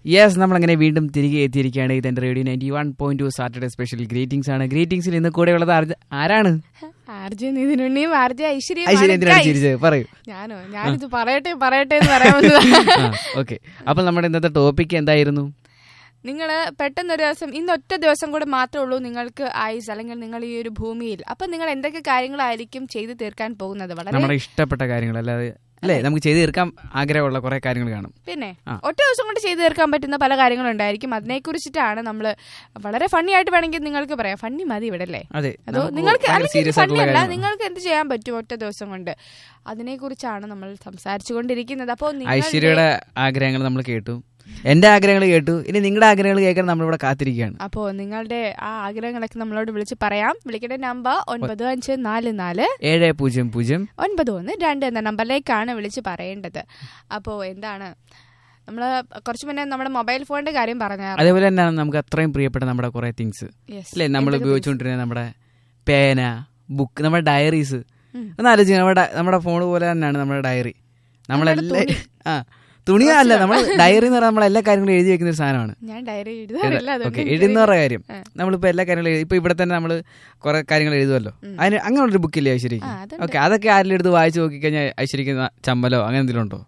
Yes നമ്മളങ്ങനെ വീണ്ടും തിരികെ എത്തിയിരിക്കുകയാണ് ഇതെന്റെ radio ninety one point two Saturday special greetings ആണ് ഗ്രീറ്റിംഗ്സിൽ ഇന്ന് കൂടെ ഉള്ളത് ആർജ- ആരാണ് ആർജെ നിതിനുണ്ണിയും ആർജെ ഐശ്വര്യയും ഐശ്വര്യ ആണ് എന്തിനാണ് guys. ചിരിച്ചത് പറയൂ ഞാനോ ഞാനിത് പറയട്ടെ പറയട്ടെ എന്ന് പറയാൻ വന്നതാ ഓക്കെ അപ്പൊ നമ്മുടെ ഇന്നത്തെ ടോപ്പിക് എന്തായിരുന്നു നിങ്ങൾ പെട്ടെന്ന് ഒരു ദിവസം ഇന്ന് ഒറ്റ ദിവസം കൂടെ മാത്രമേ ഉള്ളൂ നിങ്ങൾക്ക് ആയുസ് അല്ലെങ്കിൽ നിങ്ങൾ ഈ ഒരു ഭൂമിയിൽ അപ്പൊ നിങ്ങൾ എന്തൊക്കെ കാര്യങ്ങളായിരിക്കും ചെയ്തു തീർക്കാൻ പോകുന്നത് വളരെ നമ്മുടെ ഇഷ്ടപ്പെട്ട കാര്യങ്ങൾ അല്ലാതെ അല്ലേ നമുക്ക് ചെയ്ത് തീർക്കാൻ ആഗ്രഹമുള്ള കുറെ കാര്യങ്ങൾ കാണും പിന്നെ ആ. ഒറ്റ ദിവസം കൊണ്ട് ചെയ്തു തീർക്കാൻ പറ്റുന്ന പല കാര്യങ്ങളുണ്ടായിരിക്കും അതിനെക്കുറിച്ചിട്ടാണ് നമ്മൾ വളരെ ഫണ്ണി ആയിട്ട് വേണമെങ്കിൽ നിങ്ങൾക്ക് പറയാം ഫണ്ണി മതി ഇവിടെ അല്ലേ അതെ അതോ നിങ്ങൾക്ക് സീരിയസ് ഫണ്ണി ആയിട്ടുള്ള അല്ല കാര്യങ്ങൾ നിങ്ങൾക്ക് എന്ത് ചെയ്യാൻ പറ്റും ഒറ്റ ദിവസം കൊണ്ട് അതിനെക്കുറിച്ചാണ് നമ്മൾ സംസാരിച്ചുകൊണ്ടിരിക്കുന്നത് അപ്പോൾ ഐശ്വര്യയുടെ ആഗ്രഹങ്ങൾ നമ്മൾ കേട്ടു എന്റെ ആഗ്രഹങ്ങൾ കേട്ടു ഇനി നിങ്ങളുടെ ആഗ്രഹങ്ങൾ കേൾക്കാൻ നമ്മളിവിടെ കാത്തിരിക്കുകയാണ് അപ്പോൾ നിങ്ങളുടെ ആ ആഗ്രഹങ്ങളൊക്കെ നമ്മളോട് വിളിച്ച് പറയാം വിളിക്കേണ്ട നമ്പർ ഒൻപത് അഞ്ച് നാല് നാല് ഏഴ് പൂജ്യം പൂജ്യം ഒൻപത് ഒന്ന് രണ്ട് എന്ന നമ്പറിലേക്കാണ് വിളിച്ച് പറയേണ്ടത് അപ്പോൾ എന്താണ് നമ്മൾ കുറച്ച് മുന്നേ നമ്മുടെ മൊബൈൽ ഫോണിന്റെ കാര്യം പറഞ്ഞായിരുന്നു അതേപോലെ തന്നെയാണ് നമുക്ക് അത്രയും പ്രിയപ്പെട്ട നമ്മുടെ കുറെ തിങ്സ് Yes. അല്ലേ നമ്മൾ എന്തൊക്കെ ഉപയോഗിച്ചുകൊണ്ടിരുന്ന നമ്മുടെ പേന ബുക്ക് നമ്മുടെ ഡയറീസ് ഉം. ഒന്ന് ആലോചിക്കുക നമ്മുടെ നമ്മുടെ ഫോൺ പോലെ തന്നെയാണ് നമ്മുടെ ഡയറി നമ്മളെല്ലാം തുണി. ആ തുണിയല്ല നമ്മൾ ഡയറി എന്ന് പറഞ്ഞാൽ നമ്മൾ എല്ലാ കാര്യങ്ങളും എഴുതി വെക്കുന്ന ഒരു സാധനമാണ് ഞാൻ ഡയറി എഴുതാറില്ല അതുകൊണ്ട് ഓക്കെ എനിക്കറിയില്ല. എഴുതുന്നവരുടെ കാര്യം ആ. നമ്മളിപ്പോ എല്ലാ കാര്യങ്ങളും എഴുതി ഇപ്പൊ ഇവിടെ തന്നെ നമ്മൾ കുറെ കാര്യങ്ങൾ എഴുതുമല്ലോ അതിന് അങ്ങനെയുള്ളൊരു ബുക്കില്ലേ ഐശ്വര്യക്ക് ആ, അതുണ്ട്. ഓക്കെ അതൊക്കെ ആരെങ്കിലും എടുത്ത് വായിച്ചു നോക്കിക്കഴിഞ്ഞാൽ ഐശ്വര്യക്ക് ന- ചമ്മലോ അങ്ങനെ എന്തെങ്കിലും ഉണ്ടോ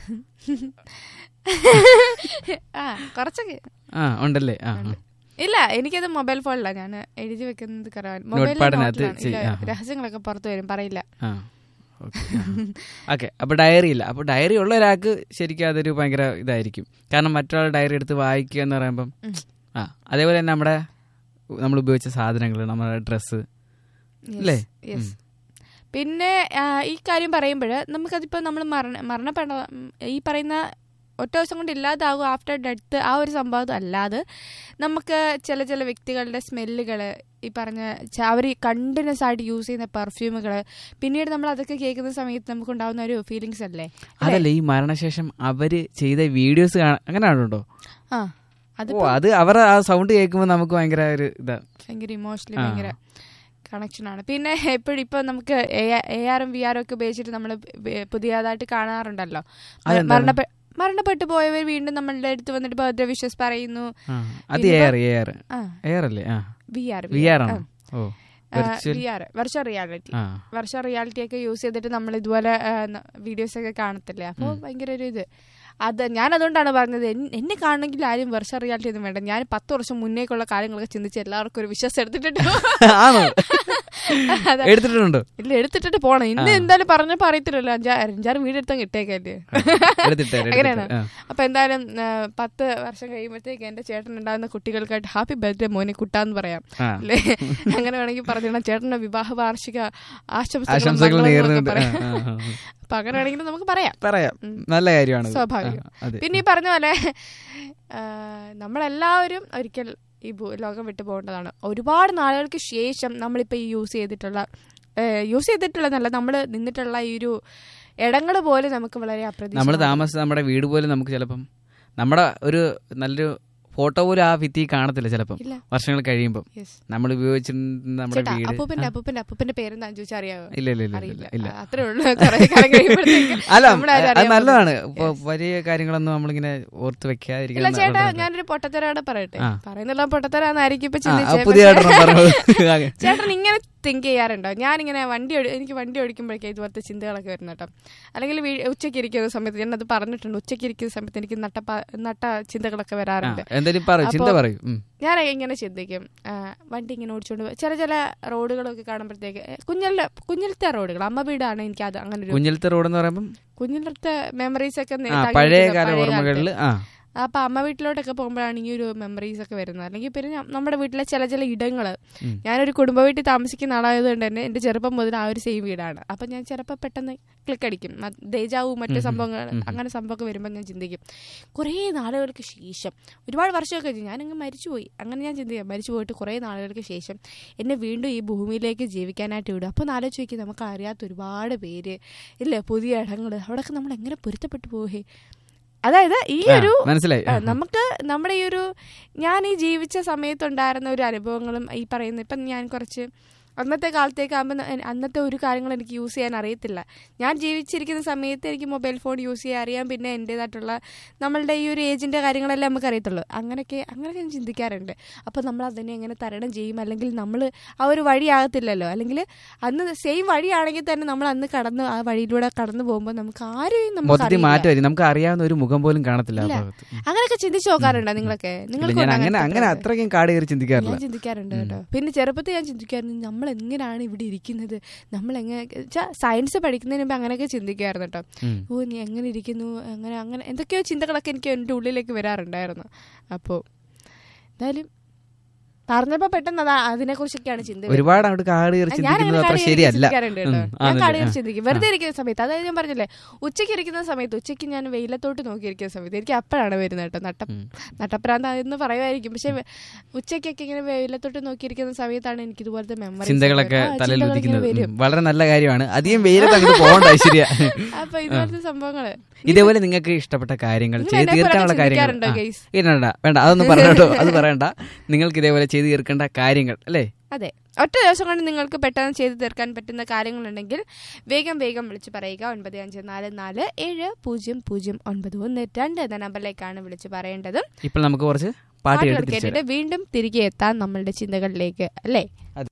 ആ കുറച്ചൊക്കെ ആ ഉണ്ടല്ലേ ആ ആ. ഇല്ല എനിക്കത് മൊബൈൽ ഫോണിലാണ് ഞാൻ എഴുതി വെക്കുന്നത് കുറവാണ് നോട്ട്പാഡിനകത്ത് മൊബൈലിൽ ചെയ്യ- ആ. രഹസ്യങ്ങളൊക്കെ പുറത്തു വരും പറയില്ല ആ ഓക്കെ അപ്പൊ ഡയറി ഇല്ല അപ്പൊ ഡയറി ഉള്ള ഒരാൾക്ക് ശരിക്കും അതൊരു ഭയങ്കര ഇതായിരിക്കും കാരണം മറ്റൊരാൾ ഡയറി എടുത്ത് വായിക്കുക എന്ന് പറയുമ്പം ഉം. ആ അതേപോലെ തന്നെ നമ്മുടെ നമ്മൾ ഉപയോഗിച്ച സാധനങ്ങൾ നമ്മുടെ ഡ്രസ്സ് Yes, അല്ലേ? yes. പിന്നെ ആ, ഈ കാര്യം പറയുമ്പോൾ നമുക്കതിപ്പോ നമ്മൾ മരണ മരണപ്പെട ഉം, ഈ പറയുന്ന ഒറ്റ ദിവസം കൊണ്ട് ഇല്ലാതാകും ആഫ്റ്റർ ഡെത്ത് ആ ഒരു സംഭവം അല്ലാതെ നമുക്ക് ചില ചില വ്യക്തികളുടെ സ്മെല്ലുകൾ ഈ പറഞ്ഞ അവർ കണ്ടിന്യൂസ് ആയിട്ട് യൂസ് ചെയ്യുന്ന പെർഫ്യൂമുകൾ പിന്നീട് നമ്മൾ അതൊക്കെ കേൾക്കുന്ന സമയത്ത് നമുക്ക് ഉണ്ടാകുന്ന ഒരു ഫീലിങ്സ് അല്ലേ അതല്ല ഈ മരണശേഷം അവര് ചെയ്ത വീഡിയോസ് അങ്ങനെയാണുണ്ടോ ആ അത് ഓ അത് അവരുടെ ആ സൗണ്ട് കേൾക്കുമ്പോൾ നമുക്ക് ഭയങ്കര ഒരു ഇതാ ഭയങ്കര ഇമോഷണലി ആ. ഭയങ്കര കണക്ഷനാണ് പിന്നെ എപ്പോഴും ഇപ്പൊ നമുക്ക് എ ആറും വി ആറും ഒക്കെ ഉപയോഗിച്ചിട്ട് നമ്മൾ പുതിയതായിട്ട് കാണാറുണ്ടല്ലോ അതെന്താണ്? മരണപ്പെ മരണപ്പെട്ടു പോയവർ വീണ്ടും നമ്മളുടെ അടുത്ത് വന്നിട്ട് ബർത്ത്ഡേ വിഷസ് പറയുന്നു ആ, അത് ഇനിയിപ്പോ- എയർ എയർ ആ എയർ അല്ലേ ആ വി ആർ വി ആർ ആണോ ഓ virtual V R virtual reality ആ വെർച്വൽ റിയാലിറ്റി ഒക്കെ യൂസ് ചെയ്തിട്ട് നമ്മൾ ഇതുപോലെ വീഡിയോസ് ഒക്കെ കാണത്തില്ലേ അപ്പോൾ ഭയങ്കര ഒരു ഇത് അത് ഞാൻ അതുകൊണ്ടാണ് പറഞ്ഞത് എൻ- എന്നെ കാണണമെങ്കിൽ ആരും വെർച്വൽ റിയാലിറ്റി ഒന്നും വേണ്ട ഞാൻ പത്ത് വർഷം മുന്നേക്കുള്ള കാര്യങ്ങളൊക്കെ ചിന്തിച്ച് എല്ലാവർക്കും ഒരു വിശ്വാസം എടുത്തിട്ടുണ്ട് ആണോ അതാ. എടുത്തിട്ടുണ്ടോ ഇല്ല എടുത്തിട്ടിട്ട് പോണം ഇന്ന് എന്തായാലും പറഞ്ഞപ്പോ അറിയത്തില്ലല്ലോ അഞ്ചാറ് അഞ്ചാറ് വീട് എടുത്താൽ കിട്ടേക്കല്ലേ എടുത്തിട്ടേ അങ്ങനെയാണ് എടുത്തിട്ട്, ആ. അപ്പൊ എന്തായാലും ആ, പത്ത് വർഷം കഴിയുമ്പോഴത്തേക്ക് എന്റെ ചേട്ടൻ ഉണ്ടാകുന്ന കുട്ടികൾക്കായിട്ട് ഹാപ്പി ബർത്ത്ഡേ മോനെ കുട്ടാന്ന് പറയാം ആ. അല്ലേ അങ്ങനെ വേണമെങ്കിൽ പറഞ്ഞിടണം ചേട്ടന്റെ വിവാഹ വാർഷിക ആശംസകൾ ആശംസകൾ നേർന്നുകൊണ്ട് പറയാം ആ, ആ, ആ. അപ്പൊ അങ്ങനെ വേണമെങ്കിൽ നമുക്ക് പറയാം പറയാം ഉം. നല്ല കാര്യമാണ് സ്വാഭാവികം. അതെ പിന്നെ ഈ പറഞ്ഞ പോലെ ആ, നമ്മളെല്ലാവരും ഒരിക്കൽ ഈ ഭൂ- ലോകം വിട്ടു പോകേണ്ടതാണ് ഒരുപാട് നാളുകൾക്ക് ശേഷം നമ്മളിപ്പോൾ ഈ യൂസ് ചെയ്തിട്ടുള്ള യൂസ് ചെയ്തിട്ടുള്ളതല്ല നമ്മൾ നിന്നിട്ടുള്ള ഈ ഒരു ഇടങ്ങൾ പോലും നമുക്ക് വളരെ നമ്മൾ അപ്രതീക്ഷിതമാണ്. താമസിച്ച നമ്മുടെ വീട് പോലും നമുക്ക് ചിലപ്പം നമ്മുടെ ഒരു നല്ലൊരു ഫോട്ടോ പോലും ആ ഭിത്തി കാണത്തില്ല ചിലപ്പം ഇല്ല വർഷങ്ങൾ കഴിയുമ്പോൾ Yes. നമ്മൾ ഉപയോഗിച്ചിരുന്ന നമ്മുടെ ചേട്ടാ വീട് അപ്പൂപ്പന്റെ അപ്പൂപ്പന്റെ അപ്പൂപ്പന്റെ പേരെന്താ ചോദിച്ചാൽ അറിയാവോ ഇല്ല ഇല്ല ഇല്ല അറിയില്ല ഇല്ല ഇല്ല ആ, അത്രേ ഉള്ളൂ കുറെ കാലം കഴിയുമ്പോഴത്തേക്ക് അല്ല നമ്മുടെ ആരും അത് അറിയാൻ നല്ലതാണ് പോകുന്നില്ല. ഇപ്പൊ വലിയ കാര്യങ്ങളൊന്നും നമ്മളിങ്ങനെ ഓർത്ത് ഇല്ല വെക്കാതിരിക്കുന്നത് ചേട്ടാ നല്ലതാണ്. ഞാനൊരു പൊട്ടത്തരാടെ പറയട്ടെ ആ. പറയുന്നുള്ള പൊട്ടത്തരാന്നായിരിക്കും ഇപ്പൊ ആ, ആ, ചിന്തിച്ചത് പുതിയതായിട്ടൊന്നും പറഞ്ഞു ചേട്ടൻ ഇങ്ങനെ തിങ്ക് ചെയ്യാറുണ്ടോ ഞാനിങ്ങനെ വണ്ടി ഓടി- എനിക്ക് വണ്ടി ഓടിക്കുമ്പോഴേക്കും ഇതുപോലത്തെ ചിന്തകളൊക്കെ വരുന്നു കേട്ടോ അല്ലെങ്കിൽ വീ- ഉച്ചയ്ക്ക് ഇരിക്കുന്ന സമയത്ത് ഞാനത് പറഞ്ഞിട്ടുണ്ട് ഉച്ചയ്ക്ക് ഇരിക്കുന്ന സമയത്ത് എനിക്ക് നട്ട പ- നട്ട ചിന്തകളൊക്കെ വരാറുണ്ട് എന്തായാലും പറയൂ ചിന്ത അപ്പൊ- പറയൂ ഉം. ഞാൻ ഇങ്ങനെ ചിന്തിക്കും ആ, വണ്ടി ഇങ്ങനെ ഓടിച്ചുകൊണ്ട് പോ- ചില ചില റോഡുകളൊക്കെ കാണുമ്പോഴത്തേക്ക് കുഞ്ഞിലെ കുഞ്ഞിലത്തെ റോഡുകൾ അമ്മ വീടാണ് എനിക്ക് അത് അങ്ങനെ ഒരു കുഞ്ഞിലത്തെ റോഡ് എന്ന് പറയുമ്പം കുഞ്ഞിലത്തെ മെമ്മറീസ് ഒക്കെ നേ- ആ തങ്ങി പഴയ നിൽക്കുന്ന കാല പഴയ ഓർമ്മകളിൽ ആ അപ്പൊ അമ്മ വീട്ടിലോട്ടൊക്കെ പോകുമ്പോഴാണ് ഈ ഒരു മെമ്മറീസ് ഒക്കെ വരുന്നത് അല്ലെങ്കിൽ പിന്നെ ഞ- നമ്മുടെ വീട്ടിലെ ചില ചില ഇടങ്ങള് ഉം. ഞാനൊരു കുടുംബ വീട്ടിൽ താമസിക്കുന്ന ആളായതുകൊണ്ട് തന്നെ എന്റെ ചെറുപ്പം മുതൽ ആ ഒരു സെയിം വീടാണ് അപ്പൊ ഞാൻ ചിലപ്പോൾ പെട്ടെന്ന് ക്ലിക്ക് അടിക്കും മ- ദേജാവു മറ്റു സംഭവങ്ങൾ അങ്ങനെ സംഭവമൊക്കെ വരുമ്പോൾ ഞാൻ ചിന്തിക്കും കുറേ നാളുകൾക്ക് ശേഷം ഒരുപാട് വർഷമൊക്കെ കഴിഞ്ഞു ഞാനങ്ങ് മരിച്ചുപോയി അങ്ങനെ ഞാൻ ചിന്തിക്കാം മരിച്ചു പോയിട്ട് കുറേ നാളുകൾക്ക് ശേഷം എന്നെ വീണ്ടും ഈ ഭൂമിയിലേക്ക് ജീവിക്കാനായിട്ട് വിടും അപ്പോൾ ആലോചിച്ച് നോക്കി നമുക്ക് അറിയാത്ത ഒരുപാട് പേര് ഇല്ലേ പുതിയ ഇടങ്ങൾ അവിടെയൊക്കെ നമ്മൾ എങ്ങനെ പൊരുത്തപ്പെട്ടു പോകേ അതായത് ഈ ആ, ഒരു മനസ്സിലായി ആ, ആ, നമുക്ക് നമ്മുടെ ഈ ഒരു ഞാൻ ഈ ജീവിച്ച സമയത്തുണ്ടായിരുന്ന ഒരു അനുഭവങ്ങളും ഈ പറയുന്ന ഇപ്പം ഞാൻ കുറച്ച് അന്നത്തെ കാലത്തേക്ക് ആകുമ്പോൾ അന്നത്തെ ഒരു കാര്യങ്ങൾ എനിക്ക് യൂസ് ചെയ്യാൻ അറിയത്തില്ല ഞാൻ ജീവിച്ചിരിക്കുന്ന സമയത്ത് എനിക്ക് മൊബൈൽ ഫോൺ യൂസ് ചെയ്യാൻ അറിയാം പിന്നെ എൻ്റേതായിട്ടുള്ള നമ്മളുടെ ഈ ഒരു ഏജിൻ്റെ കാര്യങ്ങളെല്ലാം നമുക്ക് അറിയത്തുള്ളൂ അങ്ങനെയൊക്കെ അങ്ങനെയൊക്കെ ഞാൻ ചിന്തിക്കാറുണ്ട് അപ്പോൾ നമ്മൾ അതിനെ എങ്ങനെ തരണം ചെയ്യും അല്ലെങ്കിൽ നമ്മൾ ആ ഒരു വഴിയാകത്തില്ലല്ലോ അല്ലെങ്കിൽ അന്ന് സെയിം വഴിയാണെങ്കിൽ തന്നെ നമ്മൾ അന്ന് കടന്ന് ആ വഴിയിലൂടെ കടന്നു പോകുമ്പോൾ നമുക്ക് ആരെയും നമുക്ക് മൊത്തത്തിൽ അറിയില്ല. മാറ്റമായിരിക്കും നമുക്ക് അറിയാവുന്ന ഒരു മുഖം പോലും കാണത്തില്ല ആ ഇല്ല. ഭാഗത്ത് ഉം. അങ്ങനെയൊക്കെ ചിന്തിച്ചു നോക്കാറുണ്ടോ നിങ്ങളൊക്കെ ഇല്ല, നിങ്ങൾക്ക് ഞാൻ അങ്ങനെ അങ്ങനെ അത്രയ്ക്കും കാട് കയറി ചിന്തിക്കാറില്ല ഞാൻ ചിന്തിക്കാറുണ്ട് കേട്ടോ പിന്നെ ചെറുപ്പത്തിൽ ഞാൻ ചിന്തിക്കാറുണ്ട് നമ്മൾ എങ്ങനെയാണ് ഇവിടെ ഇരിക്കുന്നത് നമ്മൾ എങ്ങനെ സയൻസ് പഠിക്കുന്നതിന് മുമ്പ് അങ്ങനെയൊക്കെ ചിന്തിക്കായിരുന്നു കേട്ടോ ഉം. ഓ നീ എങ്ങനെ ഇരിക്കുന്നു അങ്ങനെ അങ്ങനെ എന്തൊക്കെയോ ചിന്തകളൊക്കെ എനിക്ക് എൻ്റെ ഉള്ളിലേക്ക് വരാറുണ്ടായിരുന്നു അപ്പോൾ എന്തായാലും പറഞ്ഞപ്പോ പെട്ടെന്ന് അതാ അതിനെ കുറിച്ചൊക്കെയാണ് ചിന്ത വരുന്നത്. ഒരുപാട് അങ്ങോട്ട് കാട് കയറി ഞാൻ ചിന്തിക്കുന്നത് അങ്ങനെ അത്ര കാട് കയറി ശരിയല്ല ചിന്തിക്കാറുണ്ട് കേട്ടോ. ഉം, ഞാൻ ആണല്ലേ? കാട് കയറി ആ. ചിന്തിക്കും വെറുതെ ഇരിക്കുന്ന സമയത്ത് അതായത് ഞാൻ പറഞ്ഞില്ലേ ഉച്ചയ്ക്ക് ഇരിക്കുന്ന സമയത്ത് ഉച്ചയ്ക്ക് ഞാൻ വെയിലത്തോട്ട് നോക്കിയിരിക്കുന്ന സമയത്ത് എനിക്ക് അപ്പോഴാണ് വരുന്നത് കേട്ടോ നട്ട ഉം. നട്ടപ്രാന്ത എന്ന് പറയുമായിരിക്കും പക്ഷെ ഉച്ചയ്ക്കൊക്കെ ഇങ്ങനെ വെയിലത്തോട്ട് നോക്കിയിരിക്കുന്ന സമയത്താണ് എനിക്ക് ഇതുപോലത്തെ മെമ്മറി ചിന്തകളൊക്കെ തലയിൽ ഉദിക്കുന്നത് ഉം, വളരെ നല്ല കാര്യമാണ് അധികം വെയിലത്ത് അങ്ങോട്ട് പോകണ്ട ശരിയാ അപ്പൊ ഇതുപോലത്തെ സംഭവങ്ങള് ഇതേപോലെ നിങ്ങൾക്ക് ഇഷ്ടപ്പെട്ട കാര്യങ്ങൾ നിങ്ങൾ ചെയ്ത് എന്നെ പോലെ തീർക്കാനുള്ള കാര്യങ്ങൾ ചിന്തിക്കാറുണ്ടോ, ആ, guys? ഇല്ല വേണ്ട അതൊന്നും പറയട്ടോ അത് പറയണ്ട നിങ്ങൾക്ക് ഇതേപോലെ ചെയ്ത് തീർക്കേണ്ട കാര്യങ്ങൾ അല്ലേ അതെ ഒറ്റ ദിവസം കൊണ്ട് നിങ്ങൾക്ക് പെട്ടെന്ന് ചെയ്തു തീർക്കാൻ പറ്റുന്ന കാര്യങ്ങളുണ്ടെങ്കിൽ വേഗം വേഗം വിളിച്ച് പറയുക ഒൻപത് അഞ്ച് നാല് നാല് ഏഴ് പൂജ്യം പൂജ്യം ഒൻപത് ഒന്ന് രണ്ട് എന്ന നമ്പറിലേക്കാണ് വിളിച്ച് പറയേണ്ടത് ഇപ്പോൾ നമുക്ക് കുറച്ച് പാട്ട് പാട്ടുകൾ കേട്ട് തിരിച്ചു കേട്ടിട്ട് വീണ്ടും തിരികെ എത്താൻ നമ്മളുടെ ചിന്തകളിലേക്ക് അല്ലേ